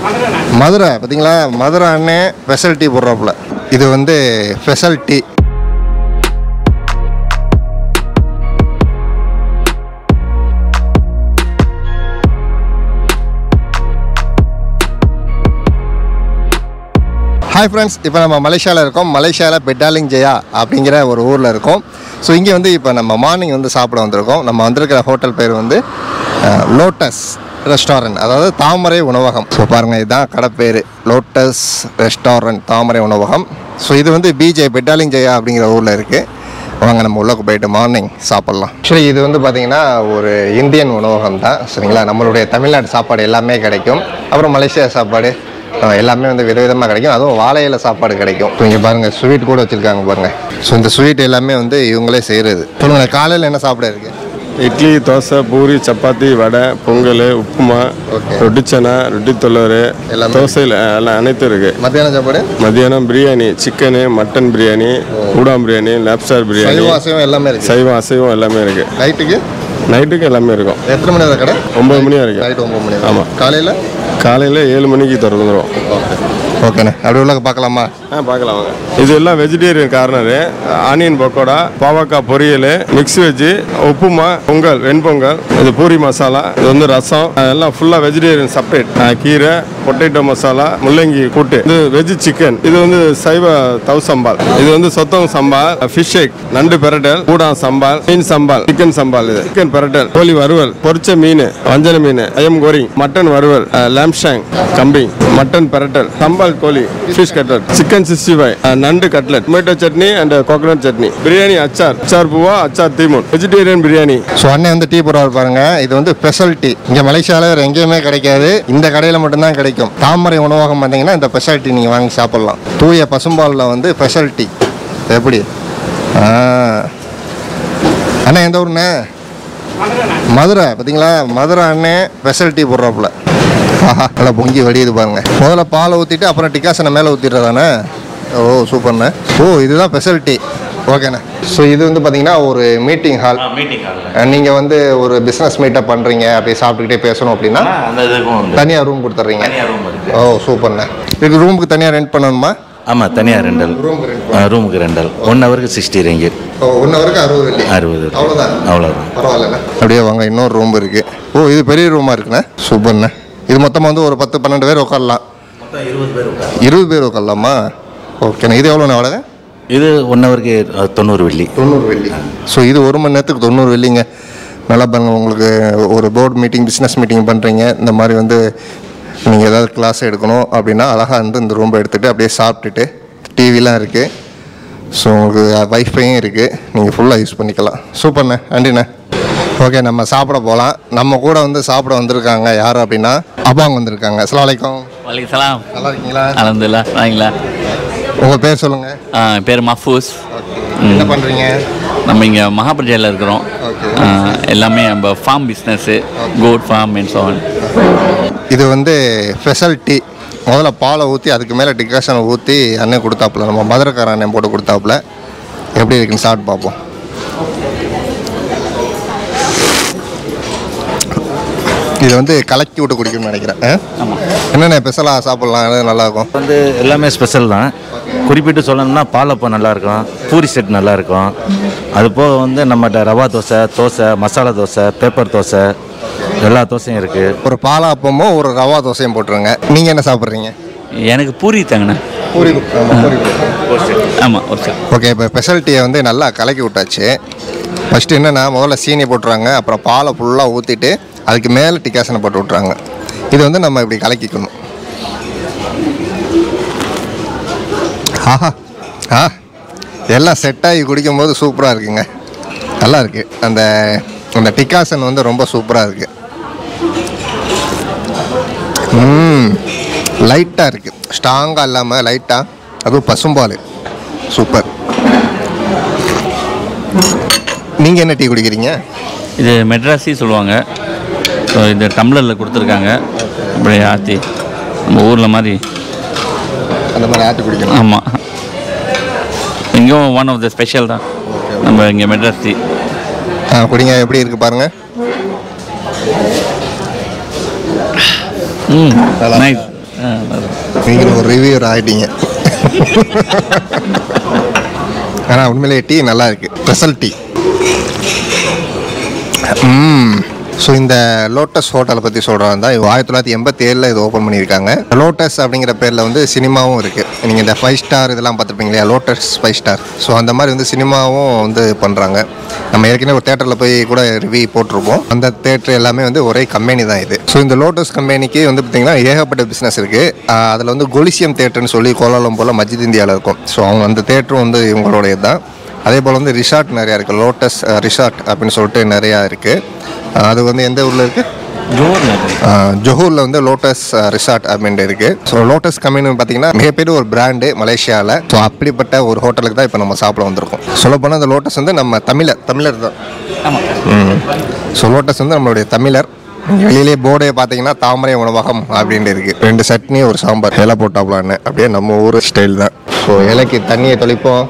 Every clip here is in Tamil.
மதுரை பார்த்தீங்களா மதுரை அண்ணே ஸ்பெஷல் டீ போடுறாப்புல இது வந்து ஸ்பெஷல் டீ ஹாய் ஃப்ரெண்ட்ஸ் இப்போ நம்ம மலேசியாவில் இருக்கோம் மலேசியாவில் பெட்டாலிங் ஜெயா அப்படிங்கிற ஒரு ஊரில் இருக்கோம் ஸோ இங்கே வந்து இப்போ நம்ம மார்னிங் வந்து சாப்பிட வந்திருக்கோம் நம்ம வந்திருக்கிற ஹோட்டல் பேர் வந்து லோட்டஸ் ரெஸ்டாரண்ட் அதாவது தாமரை உணவகம் ஸோ பாருங்கள் இதுதான் கடை பேர் லோட்டஸ் ரெஸ்டாரண்ட் தாமரை உணவகம் ஸோ இது வந்து பிஜே பெட்டாலிங் ஜெயா அப்படிங்கிற ஊரில் இருக்குது வாங்க நம்ம உள்ளே போயிட்டு மார்னிங் சாப்பிட்லாம் ஆக்சுவலி இது வந்து பார்த்தீங்கன்னா ஒரு இந்தியன் உணவகம் தான் சரிங்களா நம்மளுடைய தமிழ்நாடு சாப்பாடு எல்லாமே கிடைக்கும் அப்புறம் மலேசியா சாப்பாடு அஹ், எல்லாமே வந்து விதவிதமாக கிடைக்கும் அதுவும் வாழை இலை சாப்பாடு கிடைக்கும் ஸோ இங்கே பாருங்கள் ஸ்வீட் கூட வச்சுருக்காங்க பாருங்கள் ஸோ இந்த ஸ்வீட் எல்லாமே வந்து இவங்களே செய்கிறது சொல்லுங்கள் காலையில் என்ன சாப்பிட இருக்கு இட்லி தோசை பூரி சப்பாத்தி வடை பொங்கல் உப்புமா Okay. ரொட்டி சனா ரொட்டி தொல்லூர் எல்லாமே தோசையில் எல்லாம் அனைத்தும் இருக்குது மத்தியானம் சாப்பாடு மதியானம் பிரியாணி சிக்கனு மட்டன் பிரியாணி ஊடாம் பிரியாணி லேப்ஸ்டார் பிரியாணி சைவம் அசைவம் எல்லாமே இருக்குது சைவம் அசைவம் எல்லாமே இருக்குது நைட்டுக்கு நைட்டுக்கு எல்லாமே இருக்கும் எத்தனை மணி வரை கடை ஒம்பது மணி வரைக்கும் நைட்டு ஒம்பது மணி ஆமா. காலையில் காலையில் ஏழு மணிக்கு திறந்துடும் ஓகே ஓகேண்ணே அப்படி உள்ள பார்க்கலாமா ஆ பார்க்கலாம் வாங்க இது எல்லாம் வெஜிடேரியன் கார்னரு ஆனியன் பக்கோடா பாவக்காய் பொரியல் மிக்ஸ் வெஜ்ஜு உப்புமா பொங்கல் வெண்பொங்கல் இது பூரி மசாலா இது வந்து ரசம் எல்லாம் ஃபுல்லாக வெஜிடேரியன் செப்பரேட் கீரை பொட்டேட்டோ மசாலா முள்ளங்கி கூட்டு இது வெஜ் சிக்கன் இது வந்து சைவ தவ் சம்பால் இது வந்து சொத்தம் சம்பால் ஃபிஷ் எக் நண்டு பெரட்டல் கூடான் சம்பால் மீன் சம்பால் சிக்கன் சம்பால் இது சிக்கன் பெரட்டல் கோழி வறுவல் பொரிச்ச மீன் வஞ்சன மீன் ஐயம் கோரி மட்டன் வறுவல் லேம்ஷாங் கம்பிங் மட்டன் பெரட்டல் சம்பால் கோழி fish cutlet chicken sixty five நண்டு cutlet tomato chutney and coconut chutney biryani achar achar பூவா அச்சார் தீமூன் வெஜிடேரியன் பிரியாணி ஸோ அண்ணன் வந்து டீ போடுறாரு பாருங்க இது வந்து ஸ்பெஷல் டீ இங்கே மலேசியாவில் வேறு எங்கேயுமே கிடைக்காது இந்த கடையில் மட்டும்தான் கிடைக்கும் தாமரை உணவகம் பார்த்தீங்கன்னா இந்த ஸ்பெஷல் டீ நீங்கள் வாங்கி சாப்பிட்லாம் தூய பசும்பாலில் வந்து ஸ்பெஷல் டீ எப்படி ஆ அண்ணா எந்த ஊருண்ணே மதுரை பார்த்தீங்களா மதுரை அண்ணே ஸ்பெஷல் டீ போடுறாப்புல ஆஹா நல்லா பொங்கி வடியுது பாருங்க முதல்ல பாலை ஊற்றிட்டு அப்புறம் டிக்காசனை மேலே ஊற்றிடுறதானே ஓ சூப்பர்ண்ணே ஓ இதுதான் ஸ்பெஷல் டீ ஓகேண்ணே ஸோ இது வந்து பார்த்தீங்கன்னா ஒரு மீட்டிங் ஹால் மீட்டிங் ஹாலில் நீங்கள் வந்து ஒரு பிஸ்னஸ் மீட்டப் பண்ணுறீங்க அப்படி சாப்பிட்டுக்கிட்டே பேசணும் அப்படின்னா அந்த இதுக்கும் உண்டு தனியாக ரூம் கொடுத்துட்றீங்க தனியாக ரூம் இருக்கு ஓ சூப்பர்ண்ணே இதுக்கு ரூமுக்கு தனியாக ரெண்ட் பண்ணணுமா ஆமாம் தனியாக ரெண்டல் ரூமுக்கு ரெண்ட் ரூமுக்கு ரெண்டல் ஒன் ஹவருக்கு சிக்ஸ்டி ரிங்கிட் ஓ ஒன் ஹவருக்கு அறுபது வெள்ளி அறுபது அவ்வளோதான் அவ்வளோதான் பரவாயில்லண்ணே அப்படியே வாங்க இன்னொரு ரூம் இருக்குது ஓ இது பெரிய ரூமாக இருக்குண்ணே சூப்பர்ண்ணே இது மொத்தமாக வந்து ஒரு பத்து பன்னெண்டு பேர் உட்காரலாம் மொத்தம் இருபது பேர் உட்காரு இருபது பேர் உட்காரலாமா ஓகேண்ணே இது எவ்வளோண்ணே வாடகை இது ஒன் ஹவருக்கு தொண்ணூறு வெள்ளி தொண்ணூறு வெள்ளி ஸோ இது ஒரு மணி நேரத்துக்கு தொண்ணூறு வெள்ளிங்க நல்லா பாருங்க உங்களுக்கு ஒரு போர்டு மீட்டிங் பிஸ்னஸ் மீட்டிங் பண்ணுறீங்க இந்த மாதிரி வந்து நீங்கள் ஏதாவது கிளாஸ் எடுக்கணும் அப்படின்னா அழகாக வந்து இந்த ரூம்பை எடுத்துகிட்டு அப்படியே சாப்பிட்டுட்டு டிவிலாம் இருக்குது ஸோ உங்களுக்கு வைஃபையும் இருக்குது நீங்கள் ஃபுல்லாக யூஸ் பண்ணிக்கலாம் சூப்பர்ண்ணே நன்றிண்ணே ஓகே நம்ம சாப்பிட போகலாம் நம்ம கூட வந்து சாப்பிட வந்திருக்காங்க யார் அப்படின்னா அப்பாங்க வந்திருக்காங்க அஸ்ஸலாமு அலைக்கும் வலைக்கம் சலாம் நல்லா இருக்கீங்களா அலமதுல்லா வாங்களா உங்கள் பேர் சொல்லுங்கள் என் பேர் மஃபூஸ் என்ன பண்ணுறீங்க நம்ம இங்கே மகாபரிஜாவில் இருக்கிறோம் Okay. ஆ, எல்லாமே நம்ம farm business goat farm and so on இது வந்து ஸ்பெஷல் டீ முதல்ல பாலை ஊற்றி அதுக்கு மேலே டிகாஷனை ஊற்றி அண்ணன் கொடுத்தாப்புல நம்ம மதுரைக்கார அண்ணன் போட்டு கொடுத்தாப்புல எப்படி இருக்குன்னு சாப்பிட்டு பார்ப்போம் இது வந்து கலக்கி விட்டு குடிக்கணும்னு நினைக்கிறேன் ஆ? என்னென்ன ஸ்பெஷலாக சாப்பிட்லாம் அது நல்லாயிருக்கும் வந்து எல்லாமே ஸ்பெஷல் தான் குறிப்பிட்டு சொல்லணும்னா பாலப்பம் நல்லா இருக்கும் பூரி செட் நல்லா இருக்கும் அது போக வந்து நம்மகிட்ட ரவா தோசை தோசை மசாலா தோசை பேப்பர் தோசை எல்லா தோசையும் இருக்குது ஒரு பாலாப்பமும் ஒரு ரவா தோசையும் போட்டுருங்க நீங்கள் என்ன சாப்பிட்றீங்க எனக்கு பூரி தாங்கண்ணா பூரி பூரி ஆமாம் ஒரு சார் ஓகே இப்போ ஸ்பெஷல் டீயை வந்து நல்லா கலக்கி விட்டாச்சு ஃபஸ்ட்டு என்னென்னா முதல்ல சீனி போட்டுறாங்க அப்புறம் பாலை ஃபுல்லாக ஊற்றிட்டு அதுக்கு மேலே டிக்காசனை போட்டு விட்றாங்க இது வந்து நம்ம இப்படி கலக்கிக்கணும் ஆஹா ஆ எல்லாம் செட் ஆகி குடிக்கும்போது சூப்பராக இருக்குங்க நல்லா இருக்குது அந்த அந்த டிக்காசன் வந்து ரொம்ப சூப்பராக இருக்குது ம் லைட்டாக இருக்குது ஸ்ட்ராங்காக இல்லாமல் லைட்டாக அதுவும் பசும்பால் சூப்பர் நீங்கள் என்ன டீ குடிக்கிறீங்க இது மெட்ராஸி சொல்லுவாங்க ஸோ இது டம்ளரில் கொடுத்துருக்காங்க அப்படியே ஆற்றி நம்ம ஊரில் மாதிரி அந்த மாதிரி ஆட்டு குடிக்கணும் ஆமாம் இங்கேயும் ஒன் ஆஃப் த ஸ்பெஷல் தான் நம்ம இங்கே மெட்ராஸ் டீ ஆ குடிங்க எப்படி இருக்கு பாருங்க ம் நல்லா நைஸ் ஆ, நல்லா இருக்கு. நீங்கள் ஒரு ரிவ்யூர் ஆகிட்டீங்க ஆனால் உண்மையிலேயே டீ நல்லா இருக்கு ஸ்பெஷல் டீ ஸோ இந்த லோட்டஸ் ஹோட்டலை பற்றி சொல்கிறதா இது ஆயிரத்தி தொள்ளாயிரத்தி எண்பத்தி ஏழில் இது ஓப்பன் பண்ணியிருக்காங்க லோட்டஸ் அப்படிங்கிற பேரில் வந்து சினிமாவும் இருக்குது நீங்கள் இந்த ஃபைவ் ஸ்டார் இதெல்லாம் பார்த்துருப்பீங்க இல்லையா லோட்டஸ் ஃபைவ் ஸ்டார் ஸோ அந்த மாதிரி வந்து சினிமாவும் வந்து பண்ணுறாங்க நம்ம ஏற்கனவே ஒரு தேட்டரில் போய் கூட ரிவ்யூ போட்டிருப்போம் அந்த தேட்டர் எல்லாமே வந்து ஒரே கம்பெனி தான் இது ஸோ இந்த லோட்டஸ் கம்பெனிக்கு வந்து பார்த்திங்கன்னா ஏகப்பட்ட பிஸ்னஸ் இருக்குது அதில் வந்து கொலிசியம் தேட்டர்னு சொல்லி கோலாலம்பூரில் மஜித் இந்தியாவில் இருக்கும் ஸோ அவங்க அந்த தேட்டரும் வந்து இவங்களுடையது தான் அதே போல் வந்து ரிசார்ட் நிறையா இருக்குது லோட்டஸ் ரிசார்ட் அப்படின்னு சொல்லிட்டு நிறையா இருக்குது அது வந்து எந்த ஊரில் இருக்குது ஜோர்ல இருக்கு. ஜொஹூரில் வந்து லோட்டஸ் ரிசார்ட் அப்படின்ட்டு இருக்குது ஸோ லோட்டஸ் கம்பெனி பார்த்தீங்கன்னா மிகப்பெரிய ஒரு பிராண்டு மலேசியாவில் ஸோ அப்படிப்பட்ட ஒரு ஹோட்டலுக்கு தான் இப்போ நம்ம சாப்பிட வந்திருக்கோம் சொல்லப்போனால் இந்த லோட்டஸ் வந்து நம்ம தமிழர் தமிழர் தான் ஆமா ஸோ லோட்டஸ் வந்து நம்மளுடைய தமிழர் நீங்க வெளியிலே போர்டே பார்த்தீங்கன்னா தாமரை உணவகம் அப்படின்ட்டு இருக்கு ரெண்டு சட்னி ஒரு சாம்பார் இலை போட்டாப்லான்னு அப்படியே நம்ம ஊர் ஸ்டைல் தான் ஸோ இலைக்கு தண்ணியை தெளிப்போம்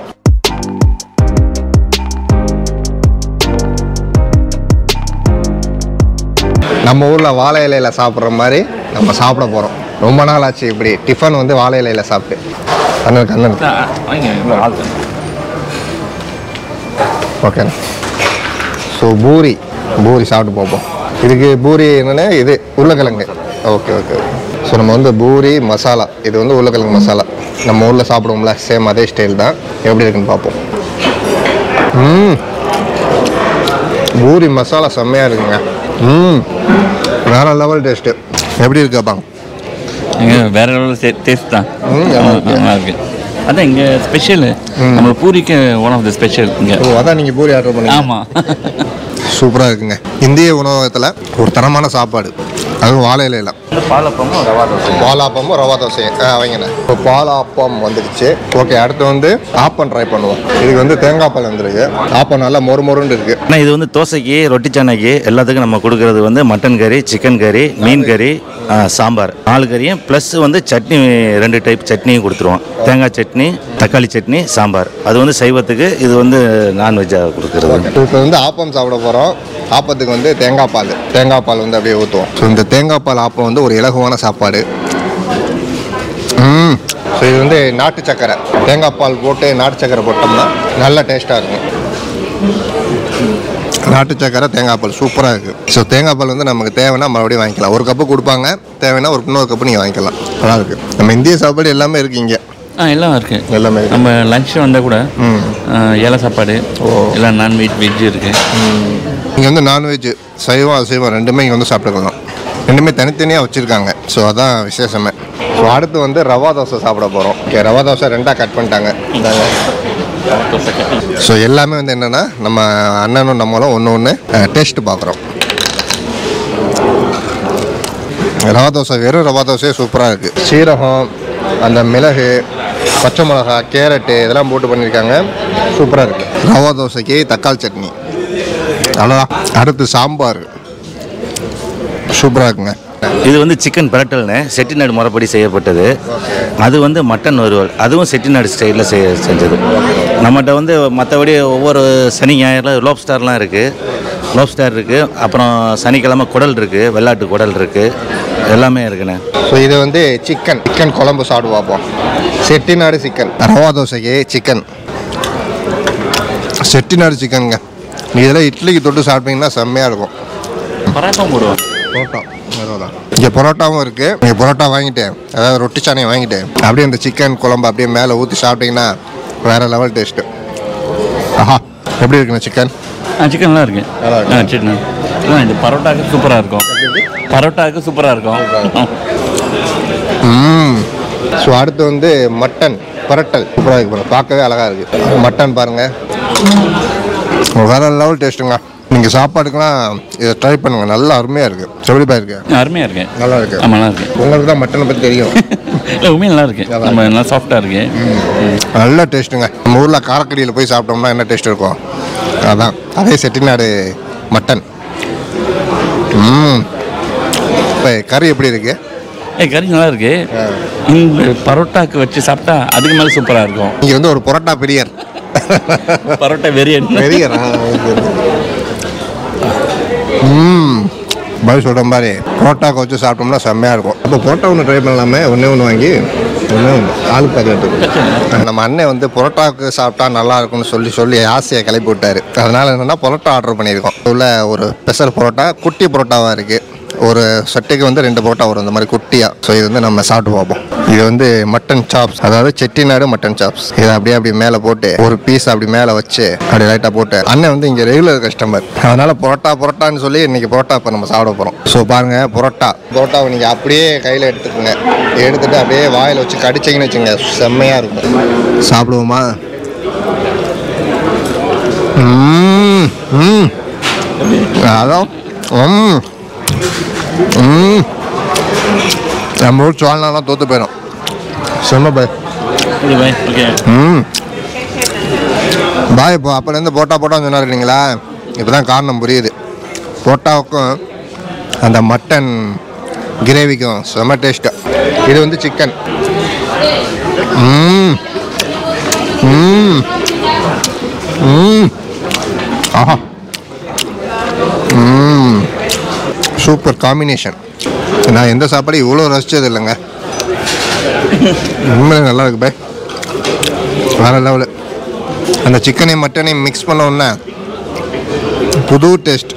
நம்ம ஊரில் வாழை இலையில சாப்பிட்ற மாதிரி நம்ம சாப்பிட போகிறோம் ரொம்ப நாள் ஆச்சு இப்படி டிஃபன் வந்து வாழை இலையில சாப்பிட்டு கண்ணன் கண்ணன் ஆ, ஆ, வாங்க, இவ்வளோ ஆள் தான். ஓகேண்ணா ஸோ பூரி பூரி சாப்பிட்டு பார்ப்போம் இதுக்கு பூரி என்னென்ன இது உருளைக்கிழங்கு ஓகே ஓகே ஸோ நம்ம வந்து பூரி மசாலா இது வந்து உருளைக்கிழங்கு மசாலா நம்ம ஊரில் சாப்பிடுவோம்ல சேம் அதே ஸ்டைல் தான் எப்படி இருக்குன்னு பார்ப்போம் ம் பூரி மசாலா செம்மையாக இருக்குங்க ம் வேற லெவல் டேஸ்ட்டு எப்படி இருக்காப்பாங்க இங்க வேற லெவலில் டேஸ்ட் தான் ம், நல்லா இருக்கு. நல்லா இருக்கு அதான் இங்க ஸ்பெஷல் நம்ம பூரிக்கு ஒன் ஆஃப் த ஸ்பெஷல் இங்க ஓ அதான் நீங்கள் பூரி ஆர்டர் பண்ணீங்க ஆமா சூப்பராக இருக்குங்க இந்திய உணவகத்தில் ஒரு தரமான சாப்பாடு அதுவும் வாழை இலையில பாலப்பமும் ரவா தோசை பாலாப்பமும் ரவா தோசையும் ஆ வைங்கண்ணே இப்போ பாலாப்பம் வந்துடுச்சு ஓகே அடுத்து வந்து ஆப்பம் ட்ரை பண்ணுவோம் இதுக்கு வந்து தேங்காய் பால் வந்துருக்கு ஆப்பம் நல்லா மொறு மொறுன்னு இருக்கு ஆனால் இது வந்து தோசைக்கு ரொட்டி சாணைக்கு எல்லாத்துக்கும் நம்ம கொடுக்கறது வந்து மட்டன் கறி சிக்கன் கறி மீன் கறி ஆ, சாம்பார் நாலு கறியும் ப்ளஸ் வந்து சட்னி ரெண்டு டைப் சட்னியும் கொடுத்துருவோம் தேங்காய் சட்னி தக்காளி சட்னி சாம்பார் அது வந்து சைவத்துக்கு இது வந்து நான்வெஜ்ஜாக கொடுக்குறது இப்போ வந்து ஆப்பம் சாப்பிட போகிறோம் ஆப்பத்துக்கு வந்து தேங்காய் பால் தேங்காய் பால் வந்து அப்படியே ஊற்றுவோம் ஸோ இந்த தேங்காய் பால் ஆப்பம் வந்து ஒரு இலகுவான சாப்பாடு ம் ஸோ இது வந்து நாட்டு சக்கரை தேங்காய் பால் போட்டு நாட்டு சக்கரை போட்டோம்னா நல்ல டேஸ்ட்டாக இருக்கும் நாட்டு சக்கரை தேங்காய் பால் சூப்பராக இருக்குது ஸோ தேங்காய் பால் வந்து நமக்கு தேவைன்னா மறுபடியும் வாங்கிக்கலாம் ஒரு கப்பு கொடுப்பாங்க தேவைன்னா ஒரு இன்னொரு கப்பு நீங்கள் வாங்கிக்கலாம் நல்லா இருக்குது நம்ம இந்திய சாப்பாடு எல்லாமே இருக்குது இங்கே ஆ எல்லாம் இருக்கு எல்லாமே இருக்கு. நம்ம லஞ்ச் வந்தால் கூட ம் ஆ, இலை சாப்பாடு எல்லாம் நான்வெஜ் வெஜ் இருக்கு இங்கே வந்து நான்வெஜ் சைவம் அசைவம் ரெண்டுமே இங்கே வந்து சாப்பிட்டுக்கலாம் ரெண்டுமே தனித்தனியாக வச்சுருக்காங்க ஸோ அதான் விசேஷமே ஸோ அடுத்து வந்து ரவா தோசை சாப்பிட போகிறோம் ஓகே ரவா தோசை ரெண்டாக கட் பண்ணிட்டாங்க இந்தாங்க ஸோ எல்லாமே வந்து என்னென்னா நம்ம அண்ணனும் நம்மளும் ஒன்று ஒன்று டேஸ்ட் பார்க்குறோம் ரவா தோசை வெறும் ரவா தோசையே சூப்பராக இருக்குது சீரகம் அந்த மிளகு பச்சை மிளகா கேரட்டு இதெல்லாம் போட்டு பண்ணியிருக்காங்க சூப்பராக இருக்குது ரவா தோசைக்கு தக்காளி சட்னி அவ்வளோதான் அடுத்து சாம்பார் சூப்பராக இருக்குங்க இது வந்து சிக்கன் பிரட்டல்னு செட்டிநாடு முறைப்படி செய்யப்பட்டது அது வந்து மட்டன் வறுவல் அதுவும் செட்டிநாடு ஸ்டைலில் செய் செஞ்சது நம்மகிட்ட வந்து மற்றபடி ஒவ்வொரு சனி ஞாயிறில் லோப் ஸ்டார்லாம் இருக்குது லோப் ஸ்டார் இருக்குது அப்புறம் சனிக்கிழமை குடல் இருக்குது வெள்ளாட்டு குடல் இருக்குது எல்லாமே இருக்குண்ணே ஸோ இது வந்து சிக்கன் சிக்கன் குழம்பு சாப்பிட்டு பார்ப்போம் செட்டிநாடு சிக்கன் ரவா தோசைக்கு சிக்கன் செட்டிநாடு சிக்கனுங்க இதெல்லாம் இட்லிக்கு தொட்டு சாப்பிட்டீங்கன்னா செம்மையாக இருக்கும் பராட்டம் போடுவோம் பரோட்டா அதுதான் இங்கே பரோட்டாவும் இருக்குது நீங்கள் பரோட்டா வாங்கிட்டு அதாவது ரொட்டி சாணையை வாங்கிட்டு அப்படியே இந்த சிக்கன் குழம்பு அப்படியே மேலே ஊற்றி சாப்பிட்டீங்கன்னா வேறு லெவல் டேஸ்ட்டு ஆஹா எப்படி இருக்குண்ணா சிக்கன் ஆ சிக்கன் நல்லா இருக்கு நல்லா இருக்கு. ஆ சிக்கன் இல்லை இது பரோட்டாக்கு சூப்பராக இருக்கும் பரோட்டாக்கு சூப்பராக இருக்கும் ம் ஸோ அடுத்து வந்து மட்டன் பரட்டல் சூப்பராக இருக்கு பாருங்க பார்க்கவே அழகாக இருக்குது மட்டன் பாருங்கள் வேற லெவல் டேஸ்ட்டுங்க நீங்கள் சாப்பாடுக்கெலாம் இதை ட்ரை பண்ணுங்கள் நல்லா அருமையாக இருக்குது எப்படிப்பா இருக்கு அருமையாக இருக்கு நல்லா இருக்கு ஆமாம் நல்லா இருக்கு உங்களுக்கு தான் மட்டனை பற்றி தெரியும் இல்லை உண்மையாக நல்லா இருக்கு நம்ம நல்லா சாஃப்டாக இருக்கு நல்ல டேஸ்ட்டுங்க நம்ம ஊரில் காரக்கடியில் போய் சாப்பிட்டோம்னா என்ன டேஸ்ட் இருக்கும் அதான் அதே செட்டிநாடு மட்டன் ம் இப்போ கறி எப்படி இருக்கு ஏ கறி நல்லா இருக்கு இந்த பரோட்டாக்கு வச்சு சாப்பிட்டா அதுக்கு மேலே சூப்பராக இருக்கும் இங்கே வந்து ஒரு பரோட்டா பிரியர் பரோட்டா வெரியன் பெரியரா ம் பாய் சொல்கிற மாதிரி புரோட்டாக்கு வச்சு சாப்பிட்டோம்னா செம்மையாக இருக்கும் அப்போ புரோட்டா ஒன்று ட்ரை பண்ணலாமே ஒன்றே ஒன்று வாங்கி ஒன்றே ஒன்று ஆளு பேக்கெட் நம்ம அண்ணன் வந்து புரோட்டாவுக்கு சாப்பிட்டா நல்லா இருக்கும்னு சொல்லி சொல்லி ஆசையை கிளப்பி விட்டாரு அதனால என்னென்னா புரோட்டா ஆர்டர் பண்ணியிருக்கோம் உள்ள ஒரு ஸ்பெஷல் புரோட்டா குட்டி புரோட்டாவாக இருக்குது ஒரு சட்டைக்கு வந்து ரெண்டு புரோட்டா வரும் இந்த மாதிரி குட்டியாக ஸோ இது வந்து நம்ம சாப்பிட்டு பார்ப்போம் இது வந்து மட்டன் சாப்ஸ் அதாவது செட்டிநாடு மட்டன் சாப்ஸ் இதை அப்படியே அப்படி மேலே போட்டு ஒரு பீஸ் அப்படி மேலே வச்சு அப்படி லைட்டாக போட்டு அண்ணன் வந்து இங்கே ரெகுலர் கஸ்டமர் அதனால புரோட்டா புரோட்டான்னு சொல்லி இன்னைக்கு புரோட்டா இப்போ நம்ம சாப்பிட போகிறோம் ஸோ பாருங்க புரோட்டா புரோட்டாவை நீங்கள் அப்படியே கையில் எடுத்துக்கோங்க எடுத்துட்டு அப்படியே வாயில் வச்சு கடிச்சிங்கன்னு வச்சுங்க செம்மையாக இருக்கும் சாப்பிடுவோமா ம் ம் அதான் ம் ம் நம்ம ஊர் சோழனாலாம் தோற்று போயிடும் செம்ம பாய் இது பாய் ஓகே ம் பாய் இப்போ அப்போலேருந்து போட்டா போட்டான்னு சொன்னார் இல்லைங்களா இப்போ தான் காரணம் புரியுது போட்டாவுக்கும் அந்த மட்டன் கிரேவிக்கும் செம்ம டேஸ்ட்டு இது வந்து சிக்கன் ம் ம் ம் ஆஹா ம் சூப்பர் காம்பினேஷன் நான் எந்த சாப்பாடு இவ்வளோ ரசிச்சது இல்லைங்க உண்மையிலே நல்லா இருக்கு பாய் வேற லெவலு அந்த சிக்கனையும் மட்டனையும் மிக்ஸ் பண்ண உடனே புது டேஸ்ட்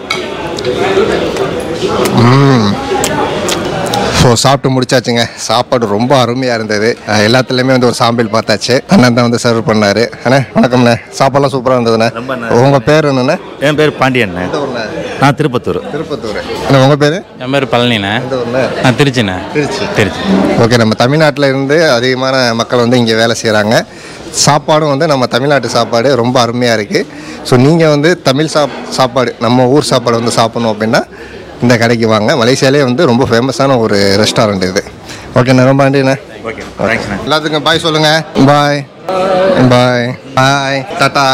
ஸோ சாப்பிட்டு முடிச்சாச்சுங்க சாப்பாடு ரொம்ப அருமையாக இருந்தது அஹ் எல்லாத்துலேயுமே வந்து ஒரு சாம்பிள் பார்த்தாச்சு அண்ணன் தான் வந்து சர்வ் பண்ணாரு அண்ணே வணக்கம்ண்ணே சாப்பாடுலாம் சூப்பராக இருந்ததுண்ணே ரொம்ப நன்றி. உங்கள் பேர் என்னண்ணே என் பேர் பாண்டியண்ணே எந்த ஊர்ண்ணே நான் திருப்பத்தூர் திருப்பத்தூர் அண்ணே உங்கள் பேர் என் பேர் பழனிண்ணே எந்த ஊர்ண்ணே நான் திருச்சிண்ணே திருச்சி திருச்சி ஓகே நம்ம தமிழ்நாட்டில் இருந்து அதிகமான மக்கள் வந்து இங்கே வேலை செய்கிறாங்க சாப்பாடும் வந்து நம்ம தமிழ்நாட்டு சாப்பாடு ரொம்ப அருமையாக இருக்குது ஸோ நீங்கள் வந்து தமிழ் சாப் சாப்பாடு நம்ம ஊர் சாப்பாடு வந்து சாப்பிடணும் அப்படின்னா இந்த கடைக்கு வாங்க மலேசியாலே வந்து ரொம்ப ஃபேமஸான ஒரு ரெஸ்டாரண்ட் இது ஓகேண்ணா ரொம்ப நன்றிண்ணே ஓகே தேங்க்ஸ்ண்ணே எல்லாத்துக்கும் பாய் சொல்லுங்கள் பாய் பாய் பாய் டாட்டா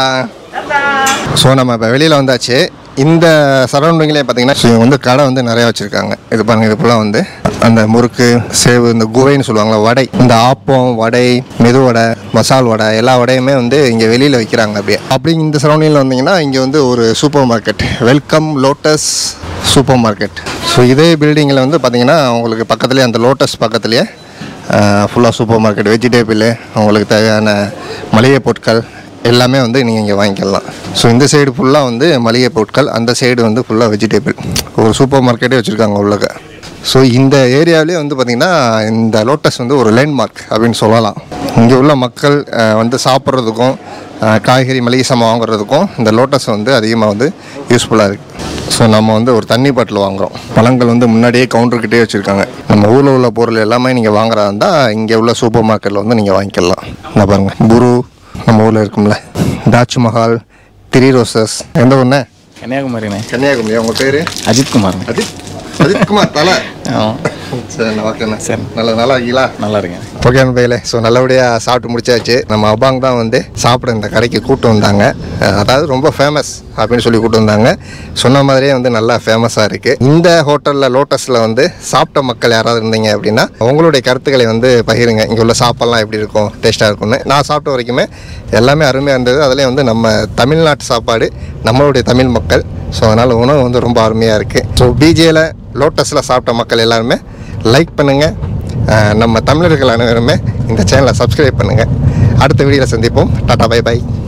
ஸோ நம்ம இப்போ வெளியில் வந்தாச்சு இந்த சரௌண்டிங்லேயே பார்த்தீங்கன்னா ஸோ இவங்க வந்து கடை வந்து நிறையா வச்சுருக்காங்க இது பாருங்க இது ஃபுல்லாக வந்து அந்த முறுக்கு சேவு இந்த குவைன்னு சொல்லுவாங்களா வடை இந்த ஆப்பம் வடை மெதுவடை மசால் வடை எல்லா வடையுமே வந்து இங்கே வெளியில் வைக்கிறாங்க அப்படியே அப்படி இந்த சரௌண்டிங்கில் வந்தீங்கன்னா இங்கே வந்து ஒரு supermarket welcome Lotus supermarket so இதே பில்டிங்கில் வந்து பார்த்தீங்கன்னா உங்களுக்கு பக்கத்துலேயே அந்த லோட்டஸ் பக்கத்துலேயே ஃபுல்லாக சூப்பர் மார்க்கெட் வெஜிடேபிள் உங்களுக்கு தேவையான மளிகை பொருட்கள் எல்லாமே வந்து நீங்கள் இங்கே வாங்கிக்கலாம் ஸோ இந்த சைடு ஃபுல்லாக வந்து மளிகை பொருட்கள் அந்த சைடு வந்து ஃபுல்லாக வெஜிடேபிள் ஒரு சூப்பர் மார்க்கெட்டே வச்சுருக்காங்க உள்ளக ஸோ இந்த ஏரியாவிலே வந்து பார்த்திங்கன்னா இந்த லோட்டஸ் வந்து ஒரு லேண்ட்மார்க் அப்படின்னு சொல்லலாம் இங்கே உள்ள மக்கள் அஹ், வந்து சாப்பிட்றதுக்கும் அஹ், காய்கறி மளிகை சாமான் வாங்குறதுக்கும் இந்த லோட்டஸ் வந்து அதிகமாக வந்து யூஸ்ஃபுல்லாக இருக்குது ஸோ நம்ம வந்து ஒரு தண்ணி பாட்டில் வாங்குறோம் பழங்கள் வந்து முன்னாடியே கவுண்டர்கிட்டே வச்சுருக்காங்க நம்ம ஊரில் உள்ள பொருள் எல்லாமே நீங்கள் வாங்குறதா இருந்தால் இங்கே உள்ள சூப்பர் மார்க்கெட்டில் வந்து நீங்கள் வாங்கிக்கலாம் இந்த பாருங்கள் குரு நம்ம ஊரில் இருக்கும்ல தாஜ் மஹால் திரி ரோசஸ் எந்த ஒன்று கன்னியாகுமரிண்ணே கன்னியாகுமரி உங்கள் பேர் அஜித் குமார் அஜித் அஜித் குமார் தலை சரி ஓகேண்ணா சரி. நல்ல நல்லா இருக்கீங்களா நல்லா இருக்கேன் ஓகே அன்பையில ஸோ நல்லபடியாக சாப்பிட்டு முடிச்சாச்சு நம்ம அபாங் தான் வந்து சாப்பிட இந்த கடைக்கு கூட்டு வந்தாங்க அஹ் அதாவது ரொம்ப ஃபேமஸ் அப்படின்னு சொல்லி கூட்டு வந்தாங்க சொன்ன மாதிரியே வந்து நல்லா ஃபேமஸாக இருக்குது இந்த ஹோட்டலில் லோட்டஸில் வந்து சாப்பிட்ட மக்கள் யாராவது இருந்தீங்க அப்படின்னா உங்களுடைய கருத்துக்களை வந்து பகிருங்க இங்கே உள்ள சாப்பாடுலாம் எப்படி இருக்கும் டேஸ்ட்டாக இருக்கும்னு நான் சாப்பிட்ட வரைக்குமே எல்லாமே அருமையாக இருந்தது அதுலேயும் வந்து நம்ம தமிழ்நாட்டு சாப்பாடு நம்மளுடைய தமிழ் மக்கள் ஸோ அதனால் உணவு வந்து ரொம்ப அருமையாக இருக்குது ஸோ பிஜேல லோட்டஸில் சாப்பிட்ட மக்கள் எல்லாருமே லைக் பண்ணுங்கள் அஹ் நம்ம தமிழர்கள் அனைவருமே இந்த சேனலை சப்ஸ்கிரைப் பண்ணுங்கள் அடுத்த வீடியோவில் சந்திப்போம் டாடா பை பை